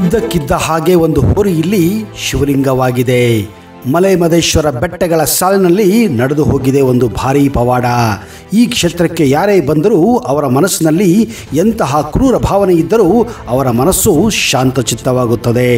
ಇದ್ದಕ್ಕಿದ್ದ ಹಾಗೆ ಒಂದು ಹೋರಿ ಇಲ್ಲಿ ಶಿವಲಿಂಗವಾಗಿದೆ ಮಲೆ ಮದೇಶ್ವರ ಬೆಟ್ಟಗಳ ಸಾಲಿನಲ್ಲಿ ನಡೆದು ಹೋಗಿದೆ ಒಂದು ಭಾರೀ ಪವಾಡ ಈ ಕ್ಷೇತ್ರಕ್ಕೆ ಯಾರೇ ಬಂದರೂ ಅವರ ಮನಸ್ಸಿನಲ್ಲಿ ಎಂತಹ ಕ್ರೂರ ಭಾವನೆ ಇದ್ದರೂ ಅವರ ಮನಸ್ಸು ಶಾಂತಚಿತ್ತವಾಗುತ್ತದೆ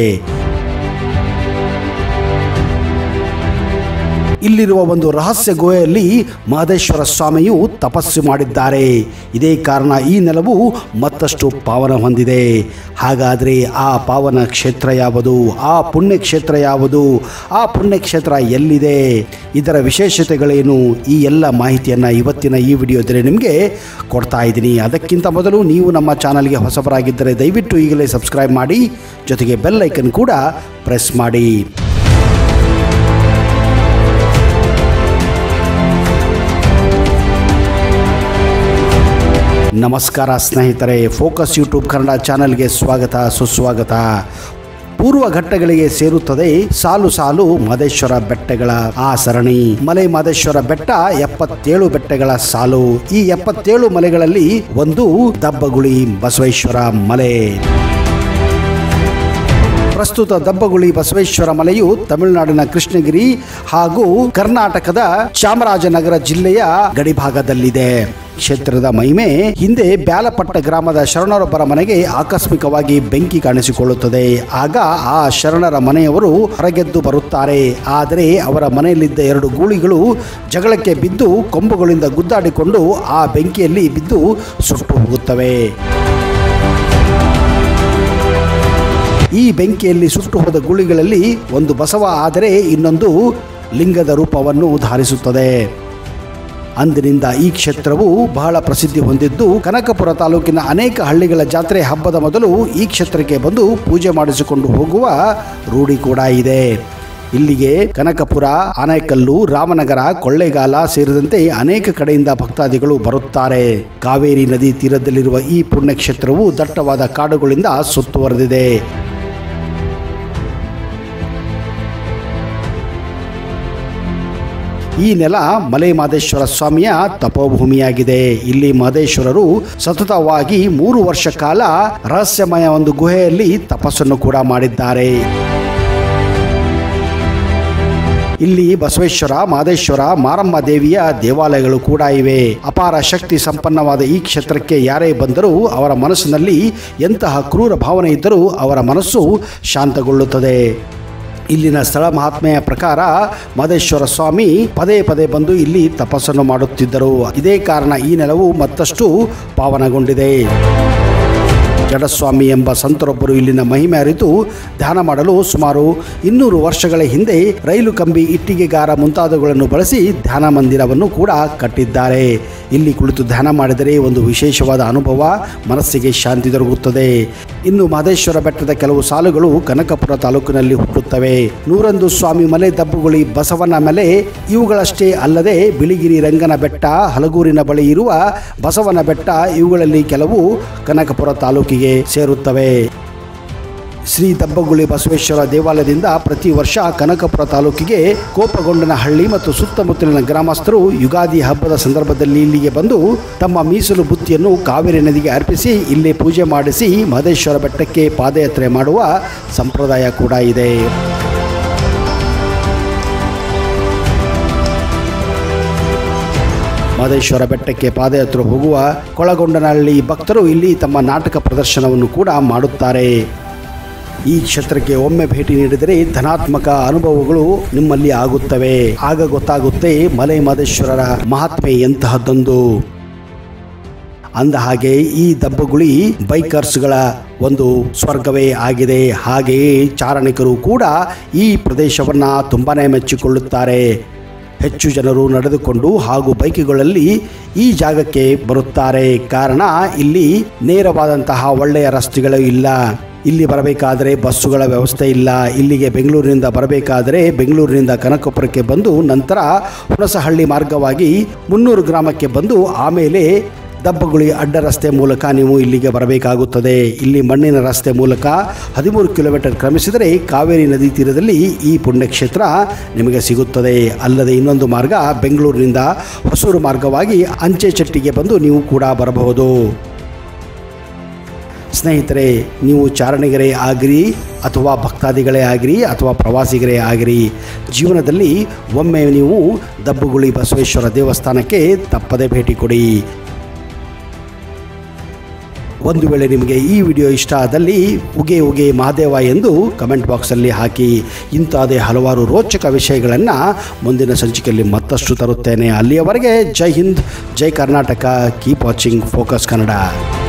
ಇಲ್ಲಿರುವ ಒಂದು ರಹಸ್ಯ ಗುಹೆಯಲ್ಲಿ ಮಹದೇಶ್ವರ ಸ್ವಾಮಿಯು ತಪಸ್ಸು ಮಾಡಿದ್ದಾರೆ ಇದೇ ಕಾರಣ ಈ ನೆಲವು ಮತ್ತಷ್ಟು ಪಾವನ ಹೊಂದಿದೆ ಹಾಗಾದರೆ ಆ ಪಾವನ ಕ್ಷೇತ್ರ ಯಾವುದು ಆ ಪುಣ್ಯ ಕ್ಷೇತ್ರ ಯಾವುದು ಆ ಪುಣ್ಯ ಕ್ಷೇತ್ರ ಎಲ್ಲಿದೆ ಇದರ ವಿಶೇಷತೆಗಳೇನು ಈ ಎಲ್ಲ ಮಾಹಿತಿಯನ್ನು ಇವತ್ತಿನ ಈ ವಿಡಿಯೋದಲ್ಲಿ ನಿಮಗೆ ಕೊಡ್ತಾ ಇದ್ದೀನಿ ಅದಕ್ಕಿಂತ ಮೊದಲು ನೀವು ನಮ್ಮ ಚಾನಲ್ಗೆ ಹೊಸಬರಾಗಿದ್ದರೆ ದಯವಿಟ್ಟು ಈಗಲೇ ಸಬ್ಸ್ಕ್ರೈಬ್ ಮಾಡಿ ಜೊತೆಗೆ ಬೆಲ್ ಐಕನ್ ಕೂಡ ಪ್ರೆಸ್ ಮಾಡಿ ನಮಸ್ಕಾರ ಸ್ನೇಹಿತರೆ ಫೋಕಸ್ ಯೂಟ್ಯೂಬ್ ಕನ್ನಡ ಚಾನಲ್ಗೆ ಸ್ವಾಗತ ಸುಸ್ವಾಗತ ಪೂರ್ವ ಘಟ್ಟಗಳಿಗೆ ಸೇರುತ್ತದೆ ಸಾಲು ಸಾಲು ಮಹದೇಶ್ವರ ಬೆಟ್ಟಗಳ ಆ ಸರಣಿ ಮಲೆ ಮಹದೇಶ್ವರ ಬೆಟ್ಟ ಎಪ್ಪತ್ತೇಳು ಬೆಟ್ಟಗಳ ಸಾಲು ಈ ಎಪ್ಪತ್ತೇಳು ಮಲೆಗಳಲ್ಲಿ ಒಂದು ದಬ್ಬಗುಳಿ ಬಸವೇಶ್ವರ ಮಲೆ ಪ್ರಸ್ತುತ ದಬ್ಬಗುಳಿ ಬಸವೇಶ್ವರ ಮಲೆಯು ತಮಿಳುನಾಡಿನ ಕೃಷ್ಣಗಿರಿ ಹಾಗೂ ಕರ್ನಾಟಕದ ಚಾಮರಾಜನಗರ ಜಿಲ್ಲೆಯ ಗಡಿಭಾಗದಲ್ಲಿದೆ ಕ್ಷೇತ್ರದ ಮಹಿಮೆ ಹಿಂದೆ ಬ್ಯಾಲಪಟ್ಟ ಗ್ರಾಮದ ಶರಣರೊಬ್ಬರ ಮನೆಗೆ ಆಕಸ್ಮಿಕವಾಗಿ ಬೆಂಕಿ ಕಾಣಿಸಿಕೊಳ್ಳುತ್ತದೆ ಆಗ ಆ ಶರಣರ ಮನೆಯವರು ಹೊರಗೆದ್ದು ಬರುತ್ತಾರೆ ಆದರೆ ಅವರ ಮನೆಯಲ್ಲಿದ್ದ ಎರಡು ಗೂಳಿಗಳು ಜಗಳಕ್ಕೆ ಬಿದ್ದು ಕೊಂಬುಗಳಿಂದ ಗುದ್ದಾಡಿಕೊಂಡು ಆ ಬೆಂಕಿಯಲ್ಲಿ ಬಿದ್ದು ಸುಟ್ಟು ಹೋಗುತ್ತವೆ ಈ ಬೆಂಕಿಯಲ್ಲಿ ಸುಟ್ಟು ಹೋದ ಗುಳಿಗಳಲ್ಲಿ ಒಂದು ಬಸವ ಆದರೆ ಇನ್ನೊಂದು ಲಿಂಗದ ರೂಪವನ್ನು ಧಾರಿಸುತ್ತದೆ ಅಂದಿನಿಂದ ಈ ಕ್ಷೇತ್ರವು ಬಹಳ ಪ್ರಸಿದ್ಧಿ ಹೊಂದಿದ್ದು ಕನಕಪುರ ತಾಲೂಕಿನ ಅನೇಕ ಹಳ್ಳಿಗಳ ಜಾತ್ರೆ ಹಬ್ಬದ ಮೊದಲು ಈ ಕ್ಷೇತ್ರಕ್ಕೆ ಬಂದು ಪೂಜೆ ಮಾಡಿಸಿಕೊಂಡು ಹೋಗುವ ರೂಢಿ ಕೂಡ ಇದೆ ಇಲ್ಲಿಗೆ ಕನಕಪುರ ಆನೇಕಲ್ಲು ರಾಮನಗರ ಕೊಳ್ಳೇಗಾಲ ಸೇರಿದಂತೆ ಅನೇಕ ಕಡೆಯಿಂದ ಭಕ್ತಾದಿಗಳು ಬರುತ್ತಾರೆ ಕಾವೇರಿ ನದಿ ತೀರದಲ್ಲಿರುವ ಈ ಪುಣ್ಯಕ್ಷೇತ್ರವು ದಟ್ಟವಾದ ಕಾಡುಗಳಿಂದ ಸುತ್ತುವರೆದಿದೆ ಈ ನೆಲ ಮಲೆ ಮಹದೇಶ್ವರ ಸ್ವಾಮಿಯ ತಪೋಭೂಮಿಯಾಗಿದೆ ಇಲ್ಲಿ ಮಹದೇಶ್ವರರು ಸತತವಾಗಿ ಮೂರು ವರ್ಷ ಕಾಲ ರಹಸ್ಯಮಯ ಒಂದು ಗುಹೆಯಲ್ಲಿ ತಪಸ್ಸನ್ನು ಕೂಡ ಮಾಡಿದ್ದಾರೆ ಇಲ್ಲಿ ಬಸವೇಶ್ವರ ಮಹದೇಶ್ವರ ಮಾರಮ್ಮ ದೇವಿಯ ದೇವಾಲಯಗಳು ಕೂಡ ಇವೆ ಅಪಾರ ಶಕ್ತಿ ಸಂಪನ್ನವಾದ ಈ ಕ್ಷೇತ್ರಕ್ಕೆ ಯಾರೇ ಬಂದರೂ ಅವರ ಮನಸ್ಸಿನಲ್ಲಿ ಎಂತಹ ಕ್ರೂರ ಭಾವನೆ ಇದ್ದರೂ ಅವರ ಮನಸ್ಸು ಶಾಂತಗೊಳ್ಳುತ್ತದೆ ಇಲ್ಲಿನ ಸ್ಥಳ ಮಹಾತ್ಮೆಯ ಪ್ರಕಾರ ಮಹದೇಶ್ವರ ಸ್ವಾಮಿ ಪದೇ ಪದೇ ಬಂದು ಇಲ್ಲಿ ತಪಸ್ಸನ್ನು ಮಾಡುತ್ತಿದ್ದರು ಇದೇ ಕಾರಣ ಈ ನೆಲವು ಮತ್ತಷ್ಟು ಪಾವನಗೊಂಡಿದೆ ಜಡಸ್ವಾಮಿ ಎಂಬ ಸಂತರೊಬ್ಬರು ಇಲ್ಲಿನ ಮಹಿಮೆ ಅರಿತು ಧ್ಯಾನ ಮಾಡಲು ಸುಮಾರು ಇನ್ನೂರು ವರ್ಷಗಳ ಹಿಂದೆ ರೈಲು ಕಂಬಿ ಇಟ್ಟಿಗೆಗಾರ ಮುಂತಾದವುಗಳನ್ನು ಬಳಸಿ ಧ್ಯಾನ ಮಂದಿರವನ್ನು ಕೂಡ ಕಟ್ಟಿದ್ದಾರೆ ಇಲ್ಲಿ ಕುಳಿತು ಧ್ಯಾನ ಮಾಡಿದರೆ ಒಂದು ವಿಶೇಷವಾದ ಅನುಭವ ಮನಸ್ಸಿಗೆ ಶಾಂತಿ ದೊರಕುತ್ತದೆ ಇನ್ನು ಮಹದೇಶ್ವರ ಬೆಟ್ಟದ ಕೆಲವು ಸಾಲುಗಳು ಕನಕಪುರ ತಾಲೂಕಿನಲ್ಲಿ ಹುಟ್ಟುತ್ತವೆ ನೂರೊಂದು ಸ್ವಾಮಿ ಮಲೆ ದಬ್ಬುಗುಳಿ ಬಸವನ ಮಲೆ ಇವುಗಳಷ್ಟೇ ಅಲ್ಲದೆ ಬಿಳಿಗಿರಿ ರಂಗನ ಬೆಟ್ಟ ಹಲಗೂರಿನ ಬಳಿ ಇರುವ ಬಸವನ ಬೆಟ್ಟ ಇವುಗಳಲ್ಲಿ ಕೆಲವು ಕನಕಪುರ ತಾಲೂಕಿಗೆ ಸೇರುತ್ತವೆ ಶ್ರೀ ದಬ್ಬಗುಳಿ ಬಸವೇಶ್ವರ ದೇವಾಲಯದಿಂದ ಪ್ರತಿ ವರ್ಷ ಕನಕಪುರ ತಾಲೂಕಿಗೆ ಕೋಪಗೊಂಡನಹಳ್ಳಿ ಮತ್ತು ಸುತ್ತಮುತ್ತಲಿನ ಗ್ರಾಮಸ್ಥರು ಯುಗಾದಿ ಹಬ್ಬದ ಸಂದರ್ಭದಲ್ಲಿ ಇಲ್ಲಿಗೆ ಬಂದು ತಮ್ಮ ಮೀಸಲು ಬುತ್ತಿಯನ್ನು ಕಾವೇರಿ ನದಿಗೆ ಅರ್ಪಿಸಿ ಇಲ್ಲಿ ಪೂಜೆ ಮಾಡಿಸಿ ಮಹದೇಶ್ವರ ಬೆಟ್ಟಕ್ಕೆ ಪಾದಯಾತ್ರೆ ಮಾಡುವ ಸಂಪ್ರದಾಯ ಕೂಡ ಇದೆ ಮಹದೇಶ್ವರ ಬೆಟ್ಟಕ್ಕೆ ಪಾದಯಾತ್ರೆ ಹೋಗುವ ಕೊಳಗೊಂಡನಹಳ್ಳಿ ಭಕ್ತರು ಇಲ್ಲಿ ತಮ್ಮ ನಾಟಕ ಪ್ರದರ್ಶನವನ್ನು ಕೂಡ ಮಾಡುತ್ತಾರೆ ಈ ಕ್ಷೇತ್ರಕ್ಕೆ ಒಮ್ಮೆ ಭೇಟಿ ನೀಡಿದರೆ ಧನಾತ್ಮಕ ಅನುಭವಗಳು ನಿಮ್ಮಲ್ಲಿ ಆಗುತ್ತವೆ ಆಗ ಗೊತ್ತಾಗುತ್ತೆ ಮಲೆ ಮಹದೇಶ್ವರರ ಮಹಾತ್ಮೆ ಎಂತಹದ್ದೊಂದು ಅಂದ ಹಾಗೆ ಈ ದಬ್ಬಗುಳಿ ಬೈಕರ್ಸ್ಗಳ ಒಂದು ಸ್ವರ್ಗವೇ ಆಗಿದೆ ಹಾಗೆಯೇ ಚಾರಣಿಕರು ಕೂಡ ಈ ಪ್ರದೇಶವನ್ನು ತುಂಬಾನೇ ಮೆಚ್ಚಿಕೊಳ್ಳುತ್ತಾರೆ ಹೆಚ್ಚು ಜನರು ನಡೆದುಕೊಂಡು ಹಾಗೂ ಬೈಕ್ಗಳಲ್ಲಿ ಈ ಜಾಗಕ್ಕೆ ಬರುತ್ತಾರೆ ಕಾರಣ ಇಲ್ಲಿ ನೇರವಾದಂತಹ ಒಳ್ಳೆಯ ರಸ್ತೆಗಳು ಇಲ್ಲ ಇಲ್ಲಿ ಬರಬೇಕಾದರೆ ಬಸ್ಸುಗಳ ವ್ಯವಸ್ಥೆ ಇಲ್ಲ ಇಲ್ಲಿಗೆ ಬೆಂಗಳೂರಿನಿಂದ ಬರಬೇಕಾದರೆ ಬೆಂಗಳೂರಿನಿಂದ ಕನಕಪುರಕ್ಕೆ ಬಂದು ನಂತರ ಹುಣಸಹಳ್ಳಿ ಮಾರ್ಗವಾಗಿ ಮುನ್ನೂರು ಗ್ರಾಮಕ್ಕೆ ಬಂದು ಆಮೇಲೆ ದಬ್ಬಗುಳಿ ಅಡ್ಡ ರಸ್ತೆ ಮೂಲಕ ನೀವು ಇಲ್ಲಿಗೆ ಬರಬೇಕಾಗುತ್ತದೆ ಇಲ್ಲಿ ಮಣ್ಣಿನ ರಸ್ತೆ ಮೂಲಕ ಹದಿಮೂರು ಕಿಲೋಮೀಟರ್ ಕ್ರಮಿಸಿದರೆ ಕಾವೇರಿ ನದಿ ತೀರದಲ್ಲಿ ಈ ಪುಣ್ಯಕ್ಷೇತ್ರ ನಿಮಗೆ ಸಿಗುತ್ತದೆ ಅಲ್ಲದೆ ಇನ್ನೊಂದು ಮಾರ್ಗ ಬೆಂಗಳೂರಿನಿಂದ ಹೊಸೂರು ಮಾರ್ಗವಾಗಿ ಅಂಚೆ ಚಟ್ಟಿಗೆ ಬಂದು ನೀವು ಕೂಡ ಬರಬಹುದು ಸ್ನೇಹಿತರೆ ನೀವು ಚಾರಣಿಗರೇ ಆಗಿರಿ ಅಥವಾ ಭಕ್ತಾದಿಗಳೇ ಆಗಿರಿ ಅಥವಾ ಪ್ರವಾಸಿಗರೇ ಆಗಿರಿ ಜೀವನದಲ್ಲಿ ಒಮ್ಮೆ ನೀವು ದಬ್ಬುಗುಳಿ ಬಸವೇಶ್ವರ ದೇವಸ್ಥಾನಕ್ಕೆ ತಪ್ಪದೇ ಭೇಟಿ ಕೊಡಿ ಒಂದು ವೇಳೆ ನಿಮಗೆ ಈ ವಿಡಿಯೋ ಇಷ್ಟ ಆದಲ್ಲಿ ಉಗೆ ಉಗೆ ಮಹಾದೇವ ಎಂದು ಕಮೆಂಟ್ ಬಾಕ್ಸಲ್ಲಿ ಹಾಕಿ ಇಂಥದೇ ಹಲವಾರು ರೋಚಕ ವಿಷಯಗಳನ್ನು ಮುಂದಿನ ಸಂಚಿಕೆಯಲ್ಲಿ ಮತ್ತಷ್ಟು ತರುತ್ತೇನೆ ಅಲ್ಲಿಯವರೆಗೆ ಜೈ ಹಿಂದ್ ಜೈ Karnataka keep watching focus Kannada